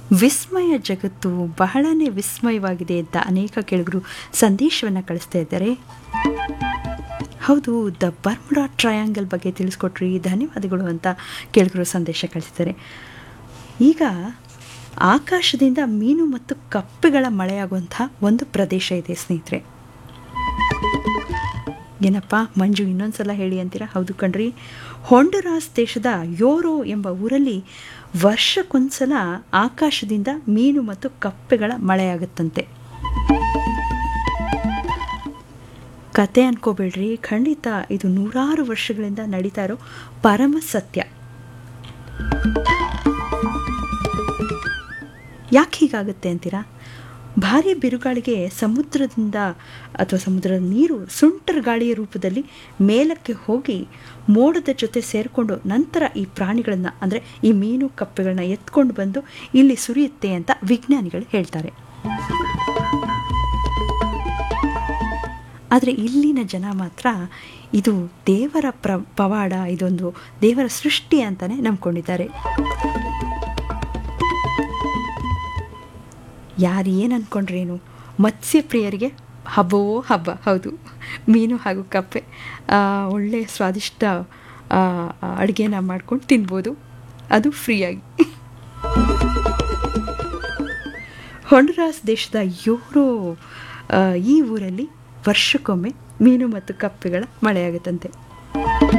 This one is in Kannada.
ವಿಸ್ಮಯ ಜಗತ್ತು ಬಹಳನೇ ವಿಸ್ಮಯವಾಗಿದೆ ಅಂತ ಅನೇಕ ಕೆಳಗರು ಸಂದೇಶವನ್ನು ಕಳಿಸ್ತಾ ಇದ್ದಾರೆ ಹೌದು ದ ಬರ್ಮುಡಾ ಟ್ರಯಾಂಗಲ್ ಬಗ್ಗೆ ತಿಳಿಸ್ಕೊಟ್ರಿ ಧನ್ಯವಾದಗಳು ಅಂತ ಕೆಳಗರು ಸಂದೇಶ ಕಳಿಸಿದ್ದಾರೆ ಈಗ ಆಕಾಶದಿಂದ ಮೀನು ಮತ್ತು ಕಪ್ಪೆಗಳ ಮಳೆಯಾಗುವಂಥ ಒಂದು ಪ್ರದೇಶ ಇದೆ ಸ್ನೇಹಿತರೆ ಏನಪ್ಪ ಮಂಜು ಇನ್ನೊಂದ್ಸಲ ಹೇಳಿ ಅಂತೀರಾ ಹೌದು ಕಣ್ರಿ ಹೊಂಡರಾಸ್ ದೇಶದ ಯೋರೋ ಎಂಬ ಊರಲ್ಲಿ ವರ್ಷಕ್ಕೊಂದ್ಸಲ ಆಕಾಶದಿಂದ ಮೀನು ಮತ್ತು ಕಪ್ಪೆಗಳ ಮಳೆಯಾಗುತ್ತಂತೆ ಕತೆ ಅನ್ಕೋಬೇಡ್ರಿ ಖಂಡಿತ ಇದು ನೂರಾರು ವರ್ಷಗಳಿಂದ ನಡೀತಾ ಇರೋ ಪರಮ ಸತ್ಯ ಯಾಕೆ ಹೀಗಾಗುತ್ತೆ ಅಂತೀರಾ ಭಾರಿ ಬಿರುಗಾಳಿಗೆ ಸಮುದ್ರದಿಂದ ಅಥವಾ ಸಮುದ್ರದ ನೀರು ಸುಂಟರ್ ಗಾಳಿಯ ರೂಪದಲ್ಲಿ ಮೇಲಕ್ಕೆ ಹೋಗಿ ಮೋಡದ ಜೊತೆ ಸೇರಿಕೊಂಡು ನಂತರ ಈ ಪ್ರಾಣಿಗಳನ್ನು ಅಂದರೆ ಈ ಮೀನು ಕಪ್ಪೆಗಳನ್ನ ಎತ್ಕೊಂಡು ಬಂದು ಇಲ್ಲಿ ಸುರಿಯುತ್ತೆ ಅಂತ ವಿಜ್ಞಾನಿಗಳು ಹೇಳ್ತಾರೆ ಆದರೆ ಇಲ್ಲಿನ ಜನ ಮಾತ್ರ ಇದು ದೇವರ ಪ್ರ ಪವಾಡ ಇದೊಂದು ದೇವರ ಸೃಷ್ಟಿ ಅಂತಲೇ ನಂಬ್ಕೊಂಡಿದ್ದಾರೆ ಯಾರು ಏನು ಅಂದ್ಕೊಂಡ್ರೇನು ಮತ್ಸ್ಯಪ್ರಿಯರಿಗೆ ಹಬ್ಬವೋ ಹಬ್ಬ ಹೌದು ಮೀನು ಹಾಗೂ ಕಪ್ಪೆ ಒಳ್ಳೆಯ ಸ್ವಾದಿಷ್ಟ ಅಡುಗೆನ ಮಾಡ್ಕೊಂಡು ತಿನ್ಬೋದು ಅದು ಫ್ರೀಯಾಗಿ ಹೊಂಡರಾಸ್ ದೇಶದ ಯೋರೋ ಈ ಊರಲ್ಲಿ ವರ್ಷಕ್ಕೊಮ್ಮೆ ಮೀನು ಮತ್ತು ಕಪ್ಪೆಗಳ ಮಳೆಯಾಗುತ್ತಂತೆ